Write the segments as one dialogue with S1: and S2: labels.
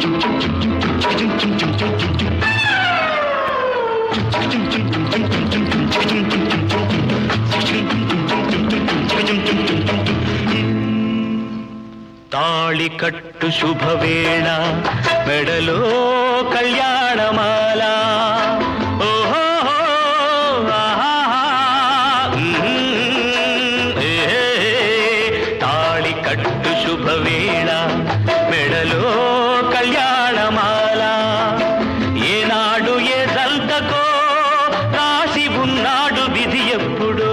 S1: తాళి కట్టు శుభవేళ మెడలో కళ్యాణమాల ఓహో ఆహాహా, మ్మ్, ఏ, తాళి కట్టు శుభవేళ మెడలో కళ్యాణమాల ఏనాడు ఏ దంతకో రాసి ఉన్నాడు విధి ఎప్పుడు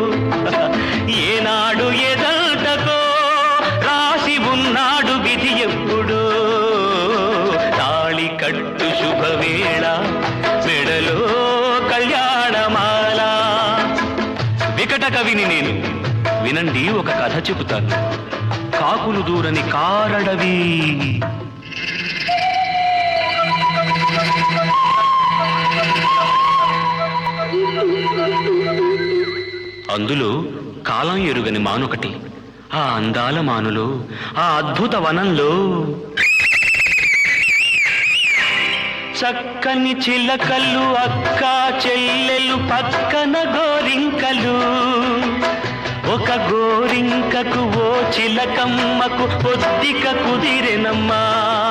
S1: ఏనాడు ఏ దంతకో రాసి ఉన్నాడు విధి ఎప్పుడు తాళి కట్టు శుభవేళ మెడలో కళ్యాణమాల వికట కవిని నేను వినండి ఒక కథ చెబుతాను కాకులు దూరని కారడవి అందులో కాలం ఎరుగని మానొకటి ఆ అందాల మానులో ఆ అద్భుత వనంలో చక్కని చిలకలు అక్క చెల్లెలు పక్కన గోరింకలు ఒక గోరింకకు ఓ చిలకమ్మకు పొద్దిక కుదిరెనమ్మా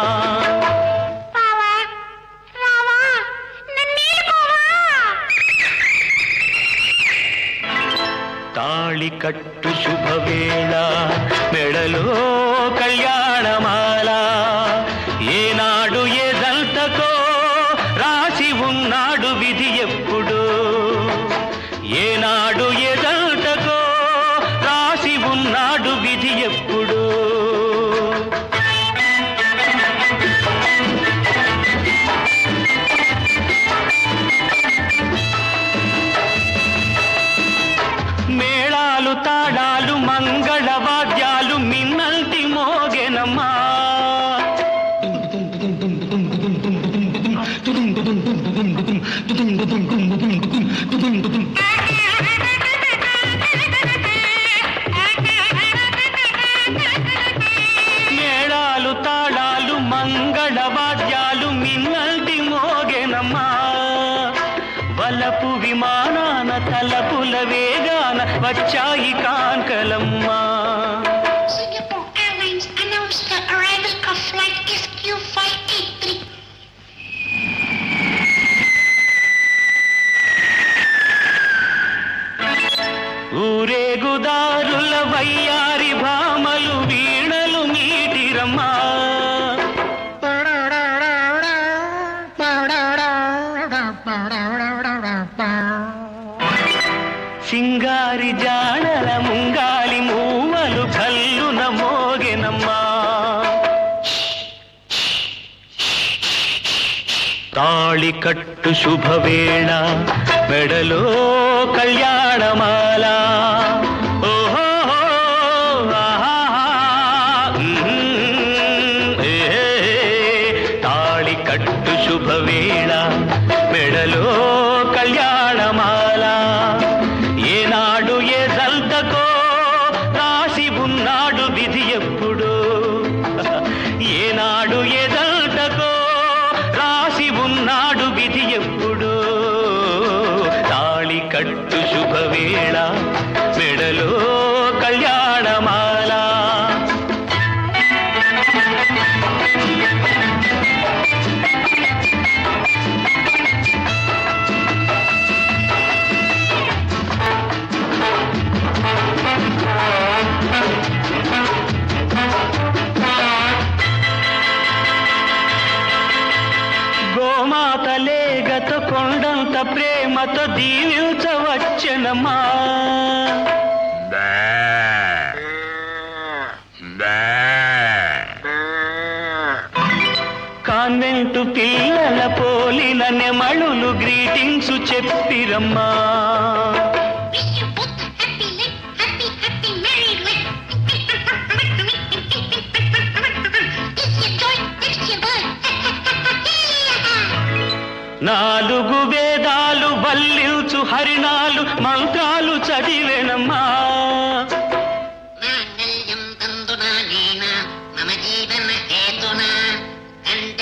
S2: బావా రావా నన్నేలుకోవా
S1: తాళి కట్టు శుభవేళ మెడలో కళ్యాణమాల ఏనాడు ఏదంతకో రాసి ఉన్నాడు విధి ఎప్పుడు ఏనాడు ఏదంతకో రాసి ఉన్నాడు విధి ఎప్పుడు మేళాలు తాళాలు మంగళ వాద్యాలు మిన్నల్టి మోగెనమ్మా మేళాలు తాళాలు మంగళ వాద్యాలు మిన్నల్టి మోగెనమ్మా వలపు విమానాన తలపుల వేగాన వచ్చాయి కాంకలమ్మా
S2: Singapore Airlines announced the arrival of flight SQ583.
S1: ఊరేగుదారుల వయ్యారి భామలు వీణలు మీటిరమ్మా సింగారి జాడల ముంగాలి మూవలు కల్లున మోగెనమ్మా తాళి కట్టు శుభవేళ మెడలో కళ్యాణమాల ఓహో ఆహాహా, మ్మ్, ఏ, తాళి కట్టు శుభవేళ మెడలో కళ్యాణమాల ఏనాడు ఏ జల్తకో రాసి ఉన్నాడు విధి ఎప్పుడు ఏనాడు ఏ జల్తకో రాసి ఉన్నాడు విధి ఎప్పుడు తాళి కట్టు శుభవేళ మెడలో కళ్యాణమాల గోమాత లేగత కొండంత ప్రేమతో దీవించవచ్చనమ్మా కాన్వెంటు పిల్లల పోలిన నెమళులు గ్రీటింగ్స్ చెప్పిరమ్మా
S2: Wish you both a happy life, happy, happy, merry life. This your joy, next your boy.
S1: నాలుగు వేదాలు వల్లించు హరిణాలు మంత్రాలు చదివేనమ్మా
S3: మాంగళ్యం తందునా నేన మమ జీవన హేతునా కంఠ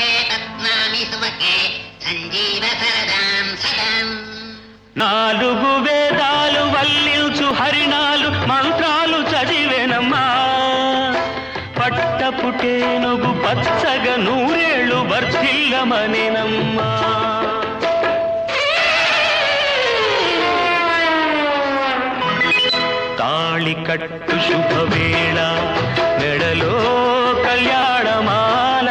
S3: సౌభాగ్యే సంజీవ సరదాం సదం
S1: నాలుగు వేదాలు వల్లించు హరిణాలు మంత్రాలు చదివేనమ్మా పట్టపుటేనుగు పచ్చగా నూరేళ్ళు వర్ధిల్లమనేనమ్మా తాళి కట్టు శుభవేళ మెడలో కళ్యాణమాల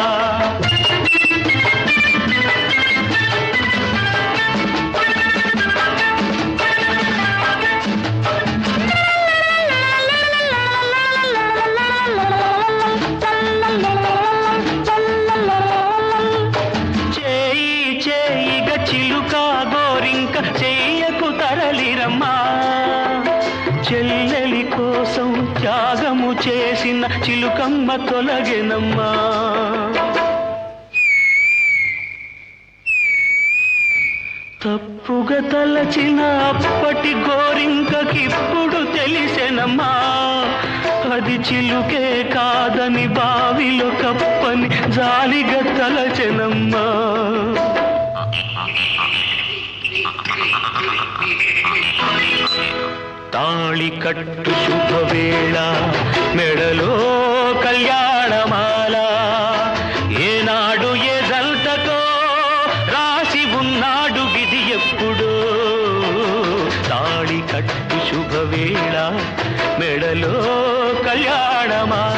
S1: చేయి చేయిగ చిలుక గోరింక చెయ్యకు తరలిరమ్మా చెల్లెలి కోసం త్యాగము చేసిన చిలుకమ్మ తొలగెనమ్మా తప్పుగా తలచిన అప్పటి గోరింకకిప్పుడు తెలిసెనమ్మా అది చిలుకే కాదని బావిలో కప్పని జాలిగా తలచెనమ్మా తాళి కట్టు శుభవేళ మెడలో కళ్యాణమాల ఏనాడు ఏ జంటకో రాసి ఉన్నాడు విధి ఎప్పుడో తాళి కట్టు శుభవేళ మెడలో కళ్యాణమాల